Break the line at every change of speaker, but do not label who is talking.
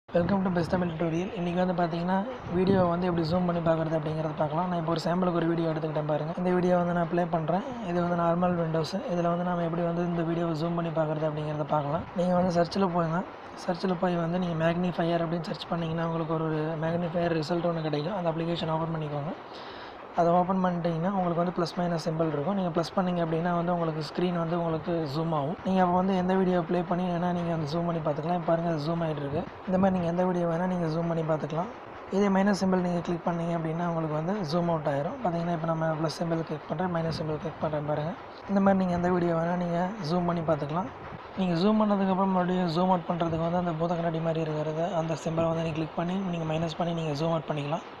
welcome to best Tamil tutorial இன்றைக்கி வந்து பார்த்தீங்கன்னா வீடியோ வந்து எப்படி ஜூம் பண்ணி பார்க்குறது அப்படிங்கிறத பார்க்கலாம் நான் இப்போ ஒரு சாம்பிளுக்கு ஒரு வீடியோ எடுத்துக்கிட்டேன் பாருங்கள் இந்த வீடியோ வந்து நான் ப்ளே பண்ணுறேன் இது வந்து நார்மல் விண்டோஸ் இதில் வந்து நம்ம எப்படி வந்து இந்த வீடியோவை ஜூம் பண்ணி பார்க்குறது அப்படிங்கிறத பார்க்கலாம் நீங்கள் வந்து சர்ச்சில் போங்க சர்ச்சில் போய் வந்து நீங்கள் மேக்னிஃபையர் அப்படின்னு சர்ச் பண்ணிங்கன்னா உங்களுக்கு ஒரு மேக்னிஃபையர் ரிசல்ட் ஒன்று கிடைக்கும் அந்த அப்ளிகேஷன் ஓப்பன் பண்ணிக்கோங்க அதை ஓப்பன் பண்ணிட்டீங்கன்னா உங்களுக்கு வந்து ப்ளஸ் மைனஸ் சிம்பிள் இருக்கும் நீங்கள் ப்ளஸ் பண்ணிங்க அப்படின்னா வந்து உங்களுக்கு ஸ்க்ரீன் வந்து உங்களுக்கு ஜூம் ஆகும் நீங்கள் அப்போ வந்து எந்த வீடியோ ப்ளே பண்ணி வேணால் நீங்கள் வந்து ஜூம் பண்ணி பார்த்துக்கலாம் இப்போ பாருங்கள் அது ஜூம் ஆகிட்டு இருக்கு இந்த மாதிரி நீங்கள் எந்த வீடியோ வேணால் நீங்கள் ஜூம் பண்ணி பார்த்துக்கலாம் இதே மைனஸ் சிம்பிள் நீங்கள் கிளிக் பண்ணீங்க அப்படின்னா உங்களுக்கு வந்து ஜூம் அவுட் ஆயிரும் பார்த்தீங்கன்னா இப்போ நம்ம ப்ளஸ் சிம்பிள் கிளிக் பண்ணுறேன் மைனஸ் சிம்பிள் கிளிக் பண்ணுறேன் பாருங்கள் இந்த மாதிரி நீங்கள் எந்த வீடியோ வேணால் நீங்கள் ஜூம் பண்ணி பார்த்துக்கலாம் நீங்கள் ஜூம் பண்ணதுக்கப்புறம் மறுபடியும் ஜூம் அவுட் பண்ணுறதுக்கு வந்து அந்த பூத கண்ணாடி மாதிரி இருக்கிறது அந்த சிம்பிளை வந்து நீங்கள் கிளிக் பண்ணி நீங்கள் மைனஸ் பண்ணி நீங்கள் ஜூம் அவுட் பண்ணிக்கலாம்